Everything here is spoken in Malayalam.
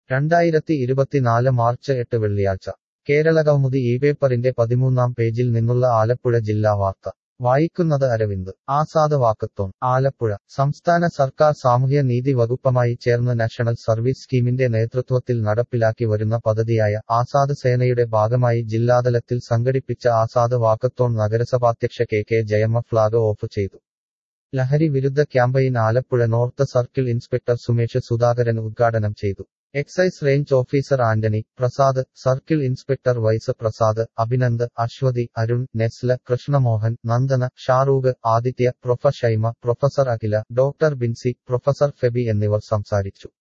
രണ്ടായിരത്തി ഇരുപത്തിനാല് മാർച്ച് എട്ട് വെള്ളിയാഴ്ച കേരളകൗമുദി ഈ പേപ്പറിന്റെ പതിമൂന്നാം പേജിൽ നിന്നുള്ള ആലപ്പുഴ ജില്ലാ വാർത്ത വായിക്കുന്നത് അരവിന്ദ് ആസാദ് വാക്കത്തോൺ ആലപ്പുഴ സംസ്ഥാന സർക്കാർ സാമൂഹ്യ നീതി വകുപ്പുമായി ചേർന്ന് നാഷണൽ സർവീസ് സ്കീമിന്റെ നേതൃത്വത്തിൽ നടപ്പിലാക്കി വരുന്ന പദ്ധതിയായ ആസാദ് സേനയുടെ ഭാഗമായി ജില്ലാതലത്തിൽ സംഘടിപ്പിച്ച ആസാദ് വാക്കത്തോൺ നഗരസഭാധ്യക്ഷ K K Jayamma flag off ചെയ്തു ലഹരി വിരുദ്ധ campaign Alappuzha north circle inspector Sumesh Sudhakaran ഉദ്ഘാടനം ചെയ്തു excise range officer Antony Prasad circle inspector vice Prasad Abhinand Aswathy Arun Nesla Krishnamohan Nandana Shahrukh Aditya prof Shaima professor Akhila doctor Binsy professor Febi എന്നിവർ സംസാരിച്ചു